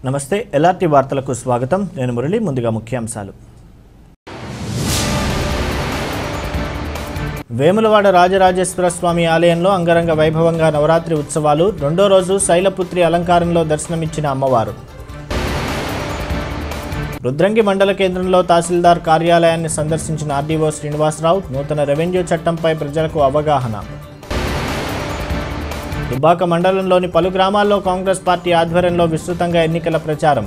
నమస్తే ఎల్ఆర్టీ వార్తలకు స్వాగతం నేను మురళి ముందుగా ముఖ్యాంశాలు వేములవాడ రాజరాజేశ్వర స్వామి ఆలయంలో అంగరంగ వైభవంగా నవరాత్రి ఉత్సవాలు రెండో రోజు శైలపుత్రి అలంకారంలో దర్శనమిచ్చిన అమ్మవారు రుద్రంగి మండల కేంద్రంలో తహసీల్దార్ కార్యాలయాన్ని సందర్శించిన ఆర్డీఓ శ్రీనివాసరావు నూతన రెవెన్యూ చట్టంపై ప్రజలకు అవగాహన దుబ్బాక మండలంలోని పలు గ్రామాల్లో కాంగ్రెస్ పార్టీ ఆధ్వర్యంలో విస్తృతంగా ఎన్నికల ప్రచారం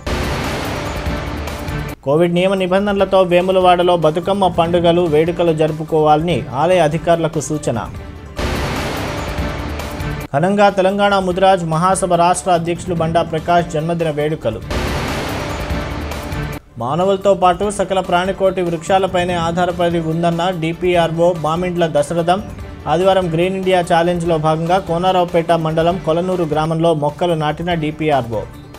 కోవిడ్ నియమ నిబంధనలతో వేములవాడలో బతుకమ్మ పండుగలు వేడుకలు జరుపుకోవాలని ఆలయ అధికారులకు సూచన ఘనంగా తెలంగాణ ముదిరాజ్ మహాసభ రాష్ట్ర అధ్యక్షులు బండా ప్రకాష్ జన్మదిన వేడుకలు మానవులతో పాటు సకల ప్రాణికోటి వృక్షాలపైనే ఆధారపడి ఉందన్న డిపిఆర్ఓ మామిండ్ల దశరథం ఆదివారం గ్రీన్ ఇండియా ఛాలెంజ్లో భాగంగా కోనారావుపేట మండలం కొలనూరు గ్రామంలో మొక్కలు నాటిన డిపిఆర్ఓ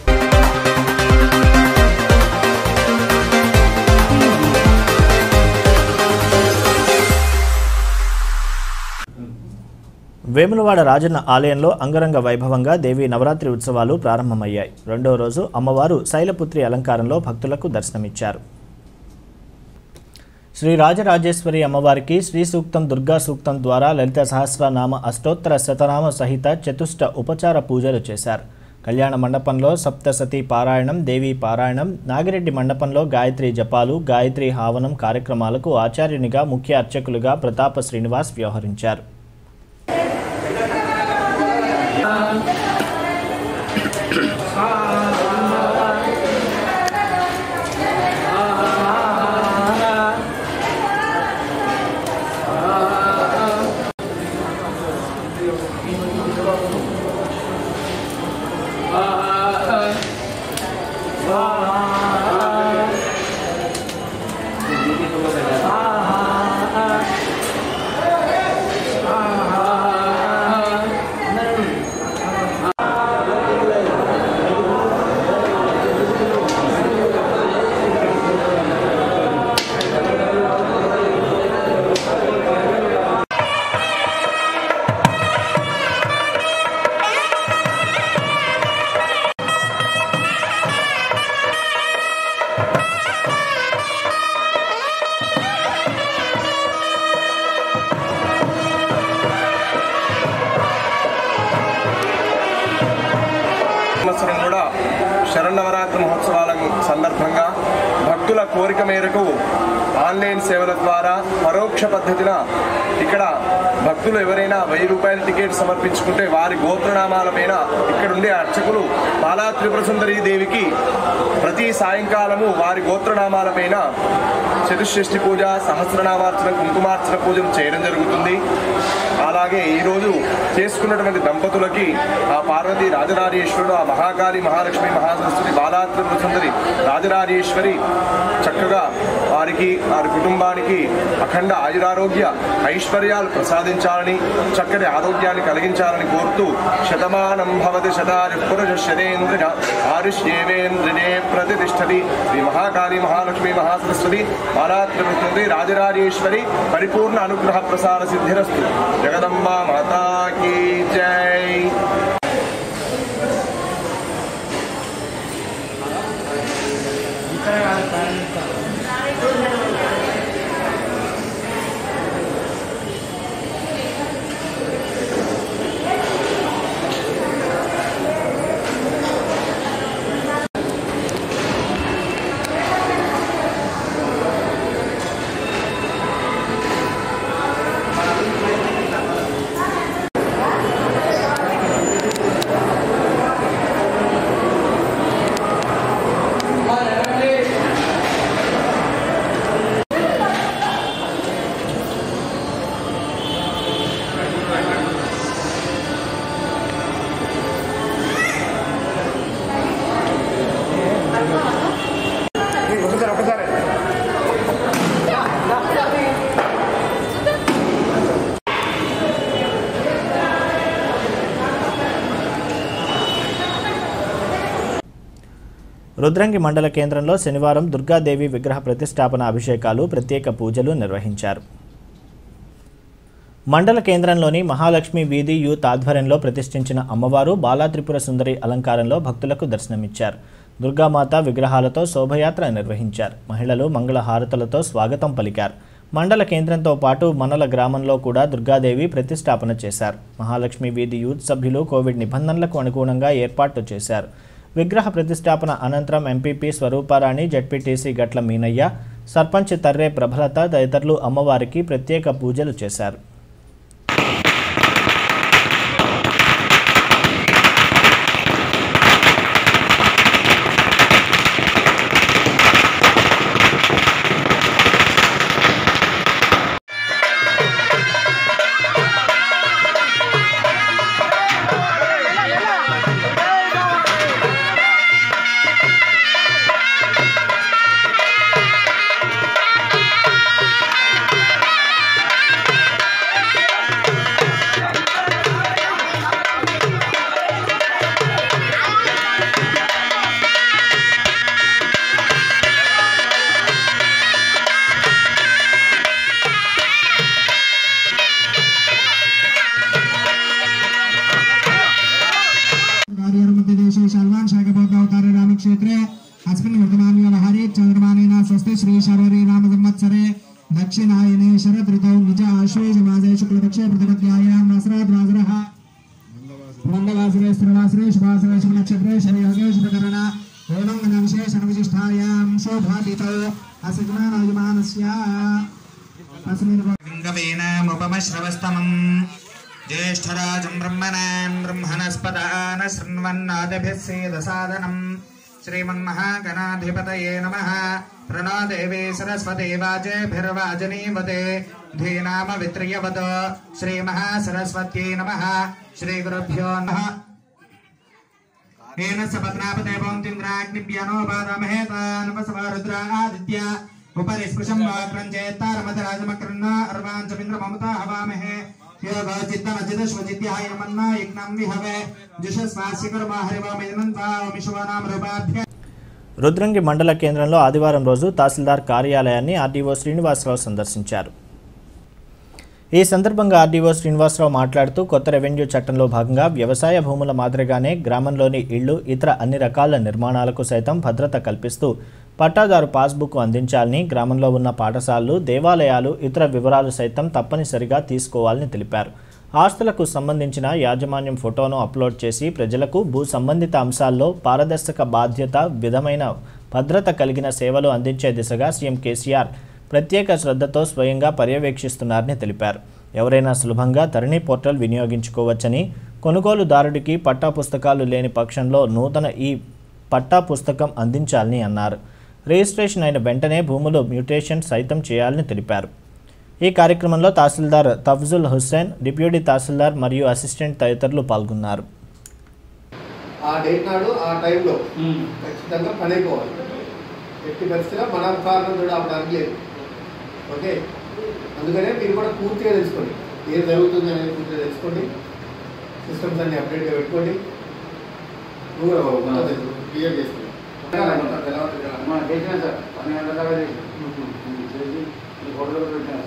వేములవాడ రాజన్న ఆలయంలో అంగరంగ వైభవంగా దేవి నవరాత్రి ఉత్సవాలు ప్రారంభమయ్యాయి రెండో రోజు అమ్మవారు శైలపుత్రి అలంకారంలో భక్తులకు దర్శనమిచ్చారు శ్రీ రాజరాజేశ్వరి అమ్మవారికి శ్రీ సూక్తం దుర్గా సూక్తం ద్వారా లలిత సహస్రనామ అష్టోత్తర శతనామ సహిత చతుష్ట ఉపచార పూజలు చేశారు కళ్యాణ మండపంలో సప్తసతి పారాయణం దేవి పారాయణం నాగిరెడ్డి మండపంలో గాయత్రి జపాలు గాయత్రి హావనం కార్యక్రమాలకు ఆచార్యునిగా ముఖ్య అర్చకులుగా ప్రతాప శ్రీనివాస్ వ్యవహరించారు సంవత్సరం కూడా శరన్నవరాత్రి మహోత్సవాల సందర్భంగా భక్తుల కోరిక మేరకు ఆన్లైన్ సేవల ద్వారా పరోక్ష పద్ధతిన ఇక్కడ భక్తులు ఎవరైనా వెయ్యి రూపాయల టికెట్ సమర్పించుకుంటే వారి గోత్రనామాల పైన ఇక్కడ ఉండే అర్చకులు బాలా త్రిపుర సుందరీ దేవికి ప్రతి సాయంకాలము వారి గోత్రనామాల పైన చతుషష్ఠి పూజ సహస్రనామార్చన కుంకుమార్చన పూజలు చేయడం జరుగుతుంది అలాగే ఈరోజు చేసుకున్నటువంటి దంపతులకి ఆ పార్వతి రాజరాజేశ్వరుడు ఆ మహాకాళి మహాలక్ష్మి మహాసరస్వతి బాలాత్రిపుర సుందరి రాజరాజేశ్వరి చక్కగా వారికి వారి కుటుంబానికి అఖండ ఆయురారోగ్య ఐశ్వర్యాలు ప్రసాదించాలని చక్కటి ఆరోగ్యాన్ని కలిగించాలని కోరుతూ శతమానం భవతి శతారి పురుష శతేంద్రియ ఆరుష్యేవేంద్రినే ప్రతిష్టతి శ్రీ మహాకాళి మహాలక్ష్మి మహాసరస్వతి బాలాత్రిపుర సుందరి రాజరాజేశ్వరి పరిపూర్ణ అనుగ్రహ ప్రసార సిద్ధిరస్తు జగదంబ మాతా కీ జై రుద్రంగి మండల కేంద్రంలో శనివారం దుర్గాదేవి విగ్రహ ప్రతిష్టాపన అభిషేకాలు ప్రత్యేక పూజలు నిర్వహించారు మండల కేంద్రంలోని మహాలక్ష్మి వీధి యూత్ ఆధ్వర్యంలో ప్రతిష్ఠించిన అమ్మవారు బాలా త్రిపుర సుందరి అలంకారంలో భక్తులకు దర్శనమిచ్చారు దుర్గామాత విగ్రహాలతో శోభయాత్ర నిర్వహించారు మహిళలు మంగళ హారతులతో స్వాగతం పలికారు మండల కేంద్రంతో పాటు మనల గ్రామంలో కూడా దుర్గాదేవి ప్రతిష్టాపన చేశారు మహాలక్ష్మి వీధి యూత్ సభ్యులు కోవిడ్ నిబంధనలకు అనుగుణంగా ఏర్పాట్లు చేశారు విగ్రహ ప్రతిష్టాపన అనంతరం ఎంపీపీ స్వరూపారాణి జడ్పీటీసీ గట్ల మీనయ్య సర్పంచ్ తర్రే ప్రభలత తదితరులు అమ్మవారికి ప్రత్యేక పూజలు చేశారు कार्यमध्यदेशे शर्वान् शाकबोधावतारे रामक्षेत्रे अस्मिन् वर्तमाने व्यवहारे चन्द्रमानेन स्वस्ति श्री शर्वरी रामसंवत्सरे दक्षिणायने शरदृतौ निज आश्वेजमासे शुक्लपक्षे प्रतिपद्यायां नसराद्वासरः मन्दवासरे स्थिरवासरे शुभासरे शुभनक्षत्रे शनियोगे शुभकरण एवं गणविशे शनविशिष्टायां शोभातीतौ असजमानायमानस्य अस्मिन् लिङ्गवेनमुपमश्रवस्तमम् ज्येष्ठराजं ब्रह्मणान् ब्रह्मणस्पदान शृण्वन्नादिभिः सेदसादनम् श्रीमन्महागणाधिपतये नमः प्रणो देवी सरस्वती वाजेभिर्वाजनीवते धीनाम वित्रियवद श्रीमहासरस्वत्यै नमः श्रीगुरुभ्यो नमः येन स पद्मापते पौन्तिन्द्राग्निभ्यनो बाधामहे तानवसवारुद्रादित्य उपरि स्पृशं वाक्रं चेत्तारमधराजमक्रन्न अर्वाञ्चमिन्द्रममुता हवामहे योगो चित्तमचिदश्वचित्याय मन्ना यज्ञं विहवे जुषस्वास्य कर्मा हरिवामयनन्त्वा विश्वानां रूपाभ्य రుద్రంగి మండల కేంద్రంలో ఆదివారం రోజు తహసీల్దార్ కార్యాలయాన్ని ఆర్డీఓ శ్రీనివాసరావు సందర్శించారు ఈ సందర్భంగా ఆర్డీఓ శ్రీనివాసరావు మాట్లాడుతూ కొత్త రెవెన్యూ చట్టంలో భాగంగా వ్యవసాయ భూముల మాదిరిగానే గ్రామంలోని ఇళ్లు ఇతర అన్ని రకాల నిర్మాణాలకు సైతం భద్రత కల్పిస్తూ పట్టాదారు పాస్బుక్ అందించాలని గ్రామంలో ఉన్న పాఠశాలలు దేవాలయాలు ఇతర వివరాలు సైతం తప్పనిసరిగా తీసుకోవాలని తెలిపారు ఆస్తులకు సంబంధించిన యాజమాన్యం ఫోటోను అప్లోడ్ చేసి ప్రజలకు భూ సంబంధిత అంశాల్లో పారదర్శక బాధ్యత విధమైన భద్రత కలిగిన సేవలు అందించే దిశగా సీఎం కేసీఆర్ ప్రత్యేక శ్రద్ధతో స్వయంగా పర్యవేక్షిస్తున్నారని తెలిపారు ఎవరైనా సులభంగా ధరణి పోర్టల్ వినియోగించుకోవచ్చని కొనుగోలుదారుడికి పట్టా పుస్తకాలు లేని పక్షంలో నూతన ఈ పట్టా పుస్తకం అందించాలని అన్నారు రిజిస్ట్రేషన్ అయిన వెంటనే భూములు మ్యూటేషన్ సైతం చేయాలని తెలిపారు ఈ కార్యక్రమంలో తహసీల్దార్ తఫ్జుల్ హుస్సేన్ డిప్యూటీ తహసీల్దార్ మరియు అసిస్టెంట్ తదితరులు పాల్గొన్నారు ఆ డేట్ నాడు ఆ టైంలో ఖచ్చితంగా పని అయిపోవాలి ఎట్టి పరిస్థితిలో మన కారణం కూడా అవడానికి లేదు ఓకే అందుకనే మీరు కూడా పూర్తిగా తెలుసుకోండి ఏం జరుగుతుంది అనేది పూర్తిగా తెలుసుకోండి సిస్టమ్స్ అన్ని అప్డేట్గా పెట్టుకోండి నువ్వు కూడా బాబు, మొత్తం తెలుసు. క్లియర్ చేసుకోండి మొత్తం తెలవాలి కదా. మన చేసిన సార్ పన్నెండు గంటల దాకా చేసి చేసి ఈ ఫోటోలు పెట్టిన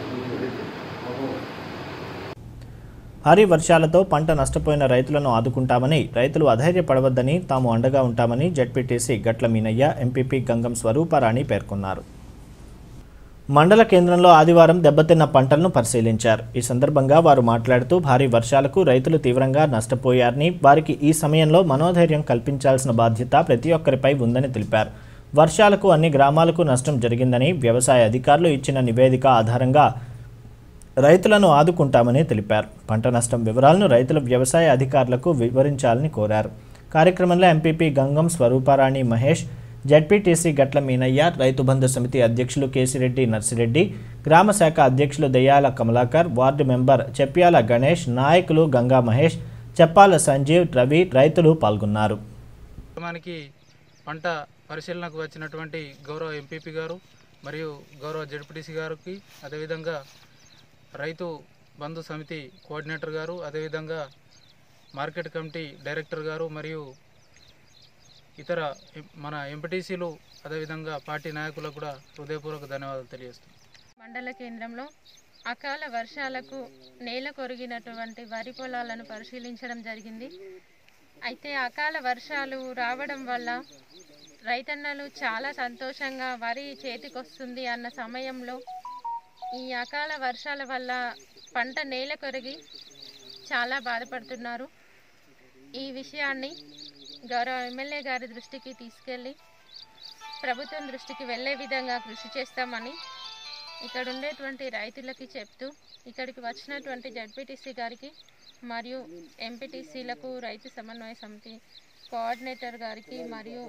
భారీ వర్షాలతో పంట నష్టపోయిన రైతులను ఆదుకుంటామని రైతులు అధైర్యపడవద్దని తాము అండగా ఉంటామని జడ్పీటీసీ గట్ల మీనయ్య ఎంపీపీ గంగం స్వరూపారాణి పేర్కొన్నారు మండల కేంద్రంలో ఆదివారం దెబ్బతిన్న పంటలను పరిశీలించారు ఈ సందర్భంగా వారు మాట్లాడుతూ భారీ వర్షాలకు రైతులు తీవ్రంగా నష్టపోయారని వారికి ఈ సమయంలో మనోధైర్యం కల్పించాల్సిన బాధ్యత ప్రతి ఒక్కరిపై ఉందని తెలిపారు వర్షాలకు అన్ని గ్రామాలకు నష్టం జరిగిందని వ్యవసాయ అధికారులు ఇచ్చిన నివేదిక ఆధారంగా రైతులను ఆదుకుంటామని తెలిపారు పంట నష్టం వివరాలను రైతుల వ్యవసాయ అధికారులకు వివరించాలని కోరారు కార్యక్రమంలో ఎంపీపీ గంగం స్వరూపారాణి మహేష్ జడ్పీటీసీ గట్ల మీనయ్య రైతు బంధు సమితి అధ్యక్షులు కేసిరెడ్డి నర్సిరెడ్డి గ్రామ శాఖ అధ్యక్షులు దెయ్యాల కమలాకర్ వార్డు మెంబర్ చెప్ప్యాల గణేష్ నాయకులు గంగా మహేష్ చెప్పాల సంజీవ్ రవి రైతులు పాల్గొన్నారు మనకి పంట పరిశీలనకు వచ్చినటువంటి గౌరవ ఎంపీపీ గారు మరియు గౌరవ జడ్పీటీసీ గారికి అదేవిధంగా రైతు బంధు సమితి కోఆర్డినేటర్ గారు అదేవిధంగా మార్కెట్ కమిటీ డైరెక్టర్ గారు మరియు ఇతర ఎం- మన ఎంపీటీసీలు అదేవిధంగా పార్టీ నాయకులకు కూడా హృదయపూర్వక ధన్యవాదాలు తెలియజేస్తున్నాను మండల కేంద్రంలో అకాల వర్షాలకు నేల కొరిగినటువంటి వరి పొలాలను పరిశీలించడం జరిగింది అయితే అకాల వర్షాలు రావడం వల్ల రైతన్నలు చాలా సంతోషంగా వరి చేతికొస్తుంది అన్న సమయంలో ఈ అకాల వర్షాల వల్ల పంట నేల కొరిగి చాలా బాధపడుతున్నారు ఈ విషయాన్ని గౌరవ ఎమ్మెల్యే గారి దృష్టికి తీసుకెళ్ళి ప్రభుత్వం దృష్టికి వెళ్ళే విధంగా కృషి చేస్తామని ఇక్కడ ఉండేటువంటి రైతులకి చెప్తూ ఇక్కడికి వచ్చినటువంటి జడ్పీటీసీ గారికి మరియు ఎంపీటీసీలకు రైతు సమన్వయ సమితి కోఆర్డినేటర్ గారికి మరియు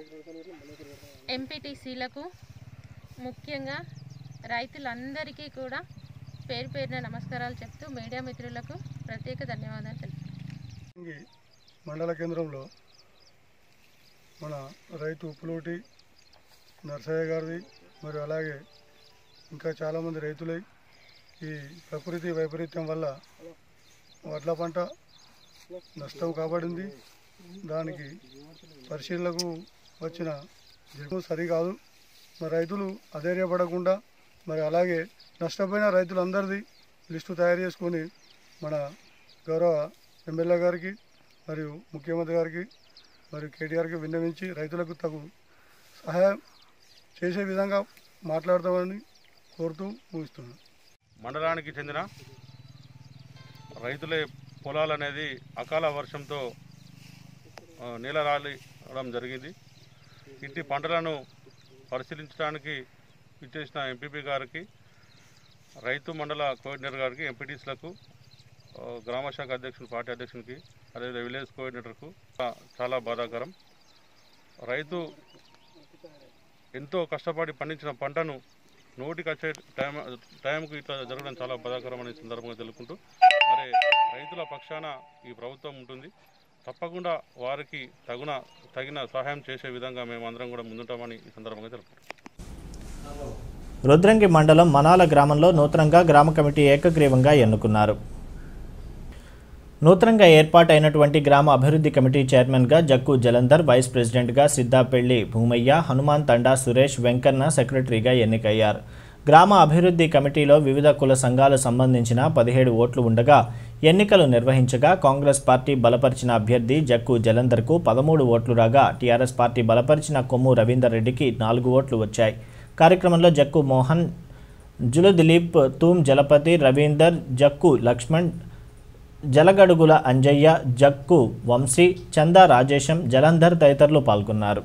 ఎంపీటీసీలకు ముఖ్యంగా రైతులందరికీ కూడా పేరు పేరున నమస్కారాలు చెప్తూ మీడియా మిత్రులకు ప్రత్యేక ధన్యవాదాలు తెలుపుతున్నాను ఈ మండల కేంద్రంలో మన రైతు ఉప్పులోటి నర్సయ్య గారిది మరియు అలాగే ఇంకా చాలామంది రైతులై ఈ ప్రకృతి వైపరీత్యం వల్ల వడ్ల పంట నష్టం కాబడింది దానికి పరిశీలనకు వచ్చిన జరుగు సరికాదు మరి రైతులు అధైర్యపడకుండా మరి అలాగే నష్టపోయిన రైతులందరిది లిస్టు తయారు చేసుకొని మన గౌరవ ఎమ్మెల్యే గారికి మరియు ముఖ్యమంత్రి గారికి మరియు కేటీఆర్కి విన్నవించి రైతులకు తగు సహాయం చేసే విధంగా మాట్లాడతామని కోరుతూ ముగిస్తున్నాను మండలానికి చెందిన రైతులే పొలాలు అనేది అకాల వర్షంతో ఆ, నేల రాలిడం జరిగింది ఇంటి పంటలను పరిశీలించడానికి ఇచ్చేసిన ఎంపీపీ గారికి రైతు మండల కోఆర్డినేటర్ గారికి ఎంపీటీసీలకు ఆ, గ్రామ శాఖ అధ్యక్షుడు పార్టీ అధ్యక్షునికి అదేవిధంగా విలేజ్ కోఆర్డినేటర్కు ఆ, చాలా బాధాకరం రైతు ఎంతో కష్టపడి పండించిన పంటను నోటికి వచ్చే టైం టైంకు ఇట్లా జరగడం చాలా బాధాకరం అనే సందర్భంగా తెలుపుకుంటూ మరి రైతుల పక్షాన ఈ ప్రభుత్వం ఉంటుంది తప్పకుండా వారికి తగున తగిన సహాయం చేసే విధంగా మేమందరం కూడా ముందుంటామని ఈ సందర్భంగా తెలుపుకుంటాం రుద్రంగి మండలం మనాల గ్రామంలో నూతనంగా గ్రామ కమిటీ ఏకగ్రీవంగా ఎన్నుకున్నారు నూతనంగా ఏర్పాటైనటువంటి గ్రామ అభివృద్ధి కమిటీ చైర్మన్గా జక్కు జలంధర్ వైస్ ప్రెసిడెంట్గా సిద్దాపెళ్లి భూమయ్య హనుమాన్ తండా సురేష్ వెంకన్న సెక్రటరీగా ఎన్నికయ్యారు గ్రామ అభివృద్ధి కమిటీలో వివిధ కుల సంఘాలు సంబంధించిన పదిహేడు ఓట్లు ఉండగా ఎన్నికలు నిర్వహించగా కాంగ్రెస్ పార్టీ బలపరిచిన అభ్యర్థి జక్కు జలంధర్కు పదమూడు ఓట్లు రాగా టీఆర్ఎస్ పార్టీ బలపరిచిన కొమ్ము రవీందర్ రెడ్డికి నాలుగు ఓట్లు వచ్చాయి కార్యక్రమంలో జక్కు మోహన్ జులు దిలీప్ తూమ్ జలపతి రవీందర్ జక్కు లక్ష్మణ్ జలగడుగుల అంజయ్య జక్కు వంశీ చందా రాజేశం జలంధర్ తదితరులు పాల్గొన్నారు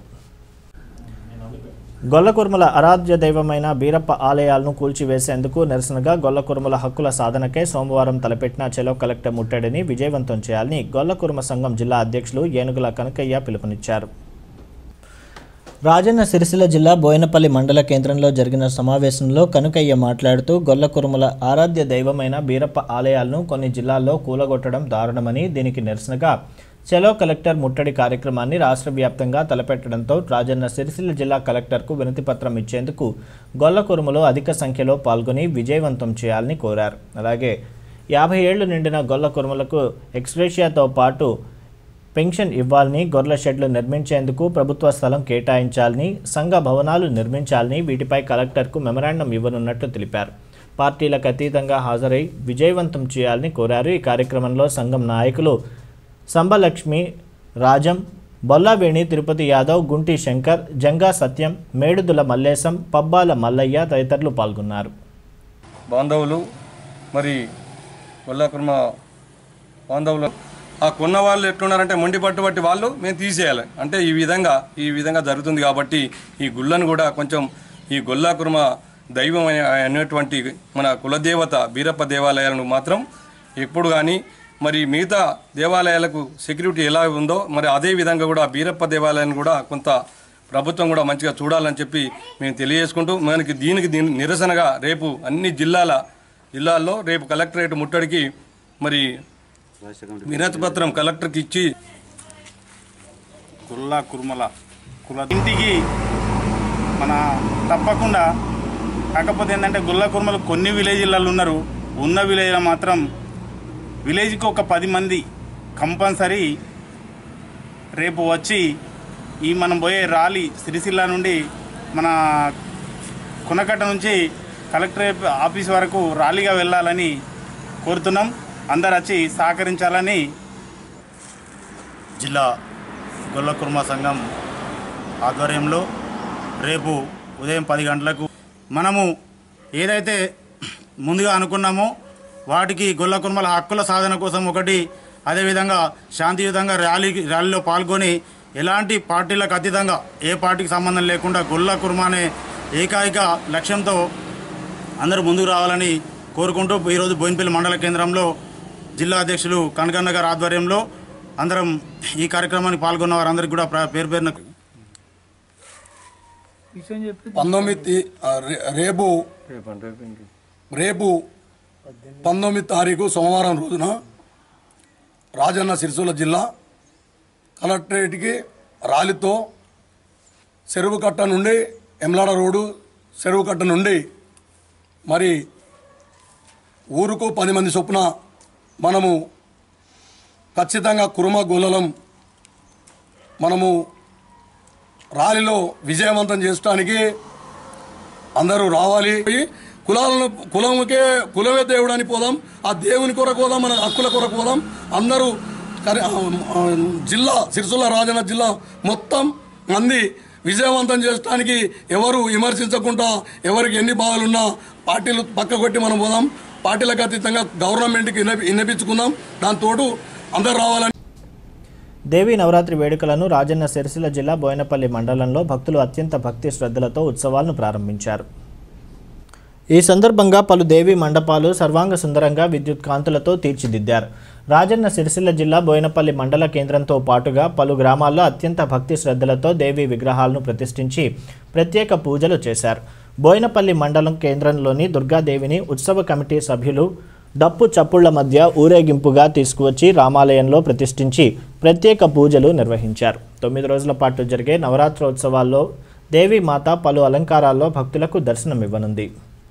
గొల్లకుర్మల ఆరాధ్య దైవమైన బీరప్ప ఆలయాలను కూల్చివేసేందుకు నిరసనగా గొల్లకుర్మల హక్కుల సాధనకే సోమవారం తలపెట్టిన చెలో కలెక్టర్ ముట్టడిని విజయవంతం చేయాలని గొల్లకుర్మ సంఘం జిల్లా అధ్యక్షులు ఏనుగుల కనకయ్య పిలుపునిచ్చారు రాజన్న సిరిసిల్ల జిల్లా బోయనపల్లి మండల కేంద్రంలో జరిగిన సమావేశంలో కనుకయ్య మాట్లాడుతూ గొల్లకురుముల ఆరాధ్య దైవమైన బీరప్ప ఆలయాలను కొన్ని జిల్లాల్లో కూలగొట్టడం దారుణమని దీనికి నిరసనగా చలో కలెక్టర్ ముట్టడి కార్యక్రమాన్ని రాష్ట్ర వ్యాప్తంగా తలపెట్టడంతో రాజన్న సిరిసిల్ల జిల్లా కలెక్టర్కు వినతిపత్రం ఇచ్చేందుకు గొల్లకురుములు అధిక సంఖ్యలో పాల్గొని విజయవంతం చేయాలని కోరారు అలాగే యాభై ఏళ్లు నిండిన గొల్లకురుములకు ఎక్స్గ్రేషియాతో పాటు పెన్షన్ ఇవ్వాలని గొర్రెల షెడ్లు నిర్మించేందుకు ప్రభుత్వ స్థలం కేటాయించాలని సంఘ భవనాలు నిర్మించాలని వీటిపై కలెక్టర్కు మెమరాండం ఇవ్వనున్నట్లు తెలిపారు పార్టీలకు అతీతంగా హాజరై విజయవంతం చేయాలని కోరారు ఈ కార్యక్రమంలో సంఘం నాయకులు సంబలక్ష్మి రాజం బొల్లావేణి తిరుపతి యాదవ్ గుంటి శంకర్ జంగా సత్యం మేడుదుల మల్లేశం పబ్బాల మల్లయ్య తదితరులు పాల్గొన్నారు బాంధవులు మరి వల్లాకుర్మ బాంధవులు ఆ కొన్న వాళ్ళు ఎట్లున్నారంటే మొండి పట్టుబట్టి వాళ్ళు మేము తీసేయాలి అంటే ఈ విధంగా ఈ విధంగా జరుగుతుంది కాబట్టి ఈ గుళ్ళను కూడా కొంచెం ఈ గొల్లాకుర్మ దైవం అనే- అనేటువంటి మన కులదేవత బీరప్ప దేవాలయాలను మాత్రం ఎప్పుడు కానీ మరి మిగతా దేవాలయాలకు సెక్యూరిటీ ఎలా ఉందో మరి అదే విధంగా కూడా బీరప్ప దేవాలయాన్ని కూడా కొంత ప్రభుత్వం కూడా మంచిగా చూడాలని చెప్పి మేము తెలియజేసుకుంటూ మనకి దీనికి దీని నిరసనగా రేపు అన్ని జిల్లాల జిల్లాల్లో రేపు కలెక్టరేట్ ముట్టడికి మరి వినతి పత్రం కలెక్టర్కి ఇచ్చి కుల్ల కుర్మల కుల ఇంటికి మన తప్పకుండా కాకపోతే ఏంటంటే గుల్ల కుర్మలు కొన్ని విలేజ్లలో ఉన్నారు ఉన్న విలేజ్లో మాత్రం విలేజ్కి ఒక పది మంది కంపల్సరీ రేపు వచ్చి ఈ మనం పోయే రాలి సిరిసిల్ల నుండి మన కొనకట్ట నుంచి కలెక్టరేట్ ఆఫీస్ వరకు ర్యాలీగా వెళ్ళాలని కోరుతున్నాం అందరు వచ్చి సహకరించాలని జిల్లా గొల్ల కుర్మ సంఘం ఆధ్వర్యంలో రేపు ఉదయం పది గంటలకు మనము ఏదైతే ముందుగా అనుకున్నామో వాటికి గొల్ల కుర్మల హక్కుల సాధన కోసం ఒకటి అదేవిధంగా శాంతియుతంగా ర్యాలీ ర్యాలీలో పాల్గొని ఎలాంటి పార్టీలకు అతీతంగా ఏ పార్టీకి సంబంధం లేకుండా గొల్ల కుర్మ అనే ఏకైక లక్ష్యంతో అందరూ ముందుకు రావాలని కోరుకుంటూ ఈరోజు బోయినపల్లి మండల కేంద్రంలో జిల్లా అధ్యక్షులు కనకన్న గారి ఆధ్వర్యంలో అందరం ఈ కార్యక్రమానికి పాల్గొన్న వారందరికీ కూడా ప్ర- పేరు పేరున పంతొమ్మిది ఆ, రే- రేపు రేపు పంతొమ్మిది తారీఖు సోమవారం రోజున రాజన్న సిరిసిల్ల జిల్లా కలెక్టరేట్కి ర్యాలీతో చెరువు కట్ట నుండి ఎమ్లాడ రోడ్డు చెరువు కట్ట నుండి మరి ఊరుకు పది మంది చొప్పున మనము ఖచ్చితంగా కురుమ గోళలం మనము ర్యాలీలో విజయవంతం చేయడానికి అందరూ రావాలి కులాలను కులముకే కులమే దేవుడు అని పోదాం ఆ దేవుని కొరకు పోదాం మన హక్కుల కొరకు పోదాం అందరూ కరి- ఆ, ఆ, జిల్లా సిరిసిల్ల రాజన్న జిల్లా మొత్తం మంది విజయవంతం చేయడానికి ఎవరు విమర్శించకుండా ఎవరికి ఎన్ని బాధలున్నా పార్టీలు పక్క కొట్టి మనం పోదాం పార్టీలకు అతీతంగా గవర్నమెంట్కి విన్నపి విన్నపించుకుందాం దాంతో అందరు రావాలని దేవీ నవరాత్రి వేడుకలను రాజన్న సిరిసిల్ల జిల్లా బోయనపల్లి మండలంలో భక్తులు అత్యంత భక్తి శ్రద్ధలతో ఉత్సవాలను ప్రారంభించారు ఈ సందర్భంగా పలు దేవీ మండపాలు సర్వాంగ సుందరంగా విద్యుత్ కాంతులతో తీర్చిదిద్దారు రాజన్న సిరిసిల్ల జిల్లా బోయనపల్లి మండల కేంద్రంతో పాటుగా పలు గ్రామాల్లో అత్యంత భక్తి శ్రద్ధలతో దేవీ విగ్రహాలను ప్రతిష్ఠించి ప్రత్యేక పూజలు చేశారు బోయనపల్లి మండలం కేంద్రంలోని దుర్గాదేవిని ఉత్సవ కమిటీ సభ్యులు డప్పు చప్పుళ్ల మధ్య ఊరేగింపుగా తీసుకువచ్చి రామాలయంలో ప్రతిష్ఠించి ప్రత్యేక పూజలు నిర్వహించారు తొమ్మిది రోజుల పాటు జరిగే నవరాత్రోత్సవాల్లో దేవీ మాత పలు అలంకారాల్లో భక్తులకు దర్శనమివ్వనుంది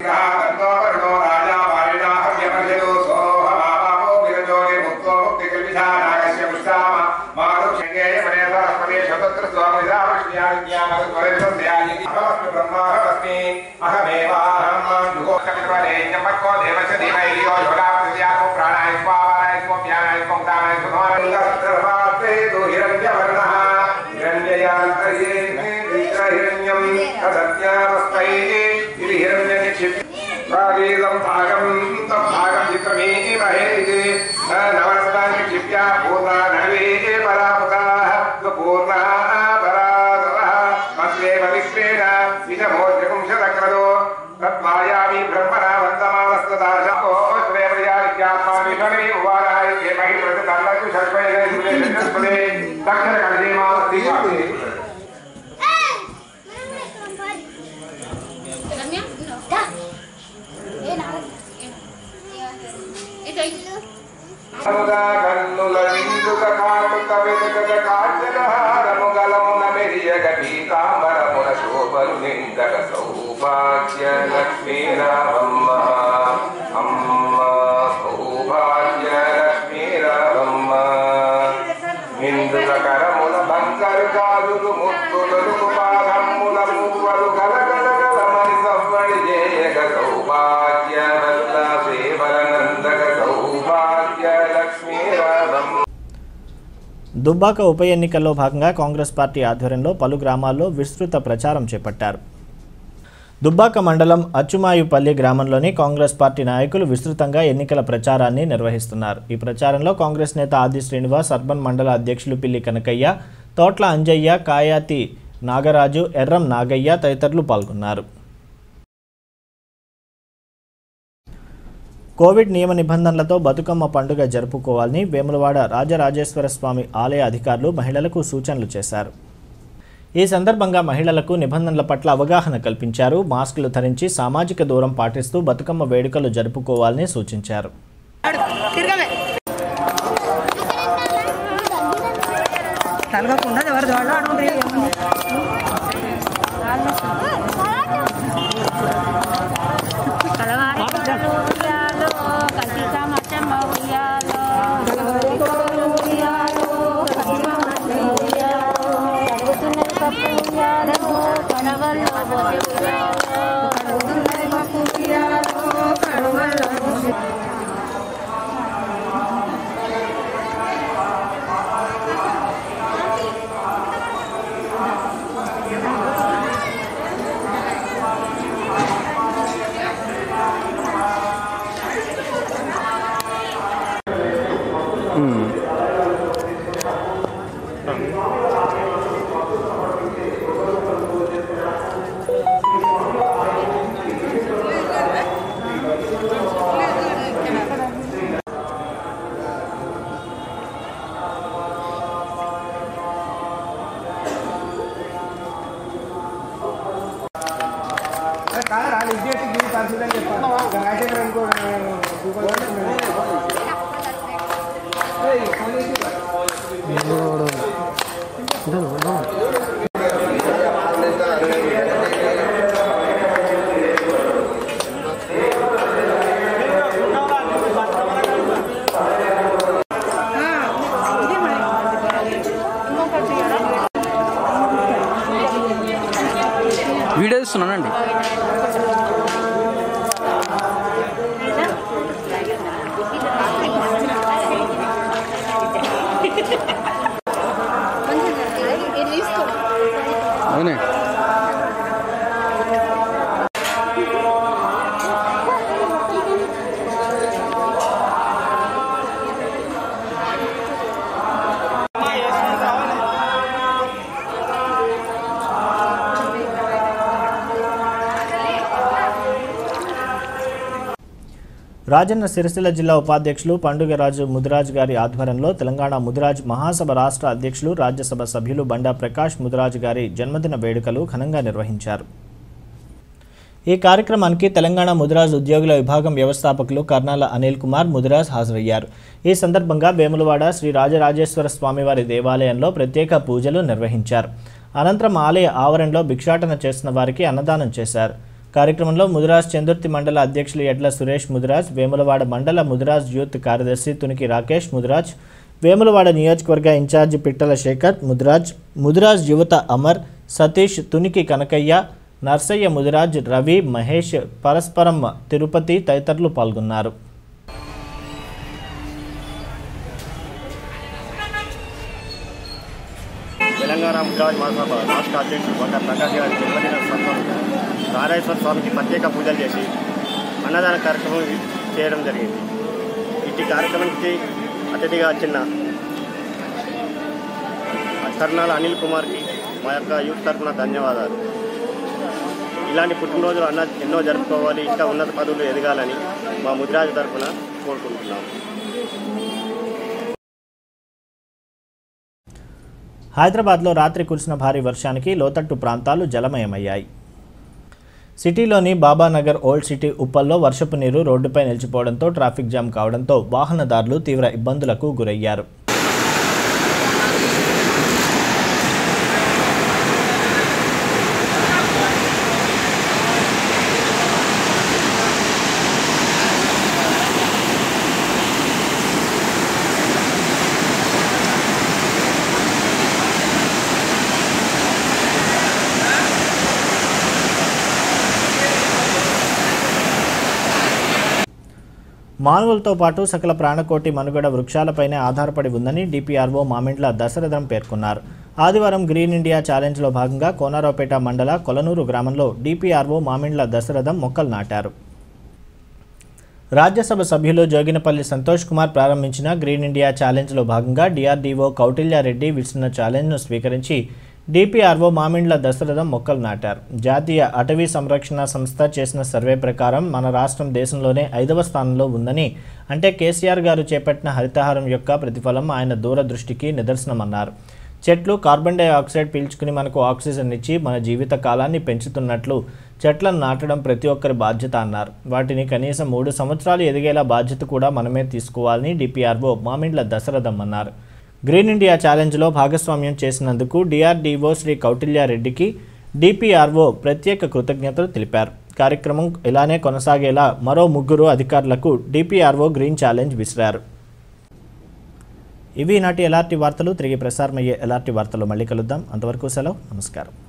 ప్రాగీదం భాగం తం భాగం చిత్రమేమహే ఇది నవరసాన్ని క్షిప్య పూర్ణా నవే పరాముదా పూర్ణా పరాదవ మత్రేవ విక్రేణ విషమోద్యకం శతక్రదో తత్మాయామి బ్రహ్మణ వందమానస్తదాశో శ్రేమయాత్మా విషమే ఉవారాయ మహి ప్రతి తల్లకు షడ్వే దక్షిణ కలిసేమాస్తి అముగా కన్నుల విందుక కాటుక వెనుకట కాంచనహారము గలమున మెరియగ పీతాంబరమున శోభను నిందక సౌభాగ్య లక్ష్మీ రామమ్మ అమ్మ సౌభాగ్య లక్ష్మీ రామమ్మ నిందుక కరముల బంగారు గాజులు ముత్తులకు పాదమ్ముల మువ్వలు గలగల గలమని సవ్వడి చేయగ సౌభాగ్య వల్ల సేవల నందక సౌభాగ్య లక్ష్మీ రామమ్మ దుబ్బాక ఉప ఎన్నికల్లో భాగంగా కాంగ్రెస్ పార్టీ ఆధ్వర్యంలో పలు గ్రామాల్లో విస్తృత ప్రచారం చేపట్టారు దుబ్బాక మండలం అచ్చుమాయుపల్లి గ్రామంలోని కాంగ్రెస్ పార్టీ నాయకులు విస్తృతంగా ఎన్నికల ప్రచారాన్ని నిర్వహిస్తున్నారు ఈ ప్రచారంలో కాంగ్రెస్ నేత ఆది శ్రీనివాస్ అర్బన్ మండల అధ్యక్షులు పిల్లి కనకయ్య తోట్ల అంజయ్య కాయాతి నాగరాజు ఎర్రం నాగయ్య తదితరులు పాల్గొన్నారు కోవిడ్ నియమ నిబంధనలతో బతుకమ్మ పండుగ జరుపుకోవాలని వేములవాడ రాజరాజేశ్వర స్వామి ఆలయ అధికారులు మహిళలకు సూచనలు చేశారు ఈ సందర్భంగా మహిళలకు నిబంధనల పట్ల అవగాహన కల్పించారు మాస్కులు ధరించి సామాజిక దూరం పాటిస్తూ బతుకమ్మ వేడుకలు జరుపుకోవాలని సూచించారు తలగకుండా ఎవరి వాళ్ళు ఆడుండ్రి కనవల్లో వీడియో తీస్తున్నానండి అవునే రాజన్న సిరిసిల్ల జిల్లా ఉపాధ్యక్షులు పండుగరాజు ముదిరాజ్ గారి ఆధ్వర్యంలో తెలంగాణ ముదిరాజ్ మహాసభ రాష్ట్ర అధ్యక్షులు రాజ్యసభ సభ్యులు బండా ప్రకాష్ ముదిరాజ్ గారి జన్మదిన వేడుకలు ఘనంగా నిర్వహించారు ఈ కార్యక్రమానికి తెలంగాణ ముదిరాజ్ ఉద్యోగుల విభాగం వ్యవస్థాపకులు కర్నాల అనిల్ కుమార్ ముదిరాజ్ హాజరయ్యారు ఈ సందర్భంగా వేములవాడ శ్రీ రాజరాజేశ్వర స్వామివారి దేవాలయంలో ప్రత్యేక పూజలు నిర్వహించారు అనంతరం ఆలయ ఆవరణలో భిక్షాటన చేసిన వారికి అన్నదానం చేశారు కార్యక్రమంలో ముదిరాజ్ చందుర్తి మండల అధ్యక్షులు ఎడ్ల సురేష్ ముదిరాజ్ వేములవాడ మండల ముదిరాజ్ యూత్ కార్యదర్శి తునికి రాకేష్ ముదిరాజ్ వేములవాడ నియోజకవర్గ ఇన్ఛార్జి పిట్టల శేఖర్ ముదిరాజ్ ముదిరాజ్ యువత అమర్ సతీష్ తునికి కనకయ్య నర్సయ్య ముదిరాజ్ రవి మహేష్ పరస్పరం తిరుపతి తదితరులు పాల్గొన్నారు తెలంగాణ ముద్రాజ్ మహాసభ రాష్ట్ర అధ్యక్షుడు బండ ప్రకాష్ గారి జన్మదిన సందర్భంగా నారాయణేశ్వర స్వామికి ప్రత్యేక పూజలు చేసి అన్నదాన కార్యక్రమం చేయడం జరిగింది ఇట్టి కార్యక్రమానికి అతిథిగా వచ్చిన కర్నాల అనిల్ కుమార్కి మా యొక్క యూత్ తరఫున ధన్యవాదాలు ఇలాంటి పుట్టినరోజులు అన్న ఎన్నో జరుపుకోవాలి ఇంకా ఉన్నత పదవులు ఎదగాలని మా ముద్రాజ్ తరఫున కోరుకుంటున్నాము హైదరాబాద్లో రాత్రి కురిసిన భారీ వర్షానికి లోతట్టు ప్రాంతాలు జలమయమయ్యాయి సిటీలోని బాబానగర్ ఓల్డ్ సిటీ ఉప్పల్లో వర్షపు నీరు రోడ్డుపై నిలిచిపోవడంతో ట్రాఫిక్ జామ్ కావడంతో వాహనదారులు తీవ్ర ఇబ్బందులకు గురయ్యారు మానవులతో పాటు సకల ప్రాణకోటి మనుగడ వృక్షాలపైనే ఆధారపడి ఉందని డిపిఆర్ఓ మామిండ్ల దశరథం పేర్కొన్నారు ఆదివారం గ్రీన్ ఇండియా ఛాలెంజ్లో భాగంగా కోనారావుపేట మండల కొలనూరు గ్రామంలో డిపిఆర్ఓ మామిండ్ల దశరథం మొక్కలు నాటారు రాజ్యసభ సభ్యులు జోగినపల్లి సంతోష్ కుమార్ ప్రారంభించిన గ్రీన్ ఇండియా ఛాలెంజ్లో భాగంగా డిఆర్డీఓ కౌటిల్యారెడ్డి విసిన ఛాలెంజ్ను స్వీకరించి డిపిఆర్ఓ మామిండ్ల దశరథం మొక్కలు నాటారు జాతీయ అటవీ సంరక్షణ సంస్థ చేసిన సర్వే ప్రకారం మన రాష్ట్రం దేశంలోనే ఐదవ స్థానంలో ఉందని అంటే కేసీఆర్ గారు చేపట్టిన హరితహారం యొక్క ప్రతిఫలం ఆయన దూరదృష్టికి నిదర్శనమన్నారు చెట్లు కార్బన్ డైఆక్సైడ్ పీల్చుకుని మనకు ఆక్సిజన్ ఇచ్చి మన జీవిత కాలాన్ని పెంచుతున్నట్లు చెట్లను నాటడం ప్రతి ఒక్కరి బాధ్యత అన్నారు వాటిని కనీసం మూడు సంవత్సరాలు ఎదిగేలా బాధ్యత కూడా మనమే తీసుకోవాలని డిపిఆర్ఓ మామిండ్ల దశరథం అన్నారు గ్రీన్ ఇండియా ఛాలెంజ్లో భాగస్వామ్యం చేసినందుకు డిఆర్డీఓ శ్రీ కౌటిల్యారెడ్డికి డిపిఆర్ఓ ప్రత్యేక కృతజ్ఞతలు తెలిపారు కార్యక్రమం ఇలానే కొనసాగేలా మరో ముగ్గురు అధికారులకు డిపిఆర్ఓ గ్రీన్ ఛాలెంజ్ విసిరారు ఇవి నాటి ఎలాంటి వార్తలు తిరిగి ప్రసారమయ్యే ఎలాంటి వార్తలు మళ్ళీ కలుద్దాం అంతవరకు సెలవు నమస్కారం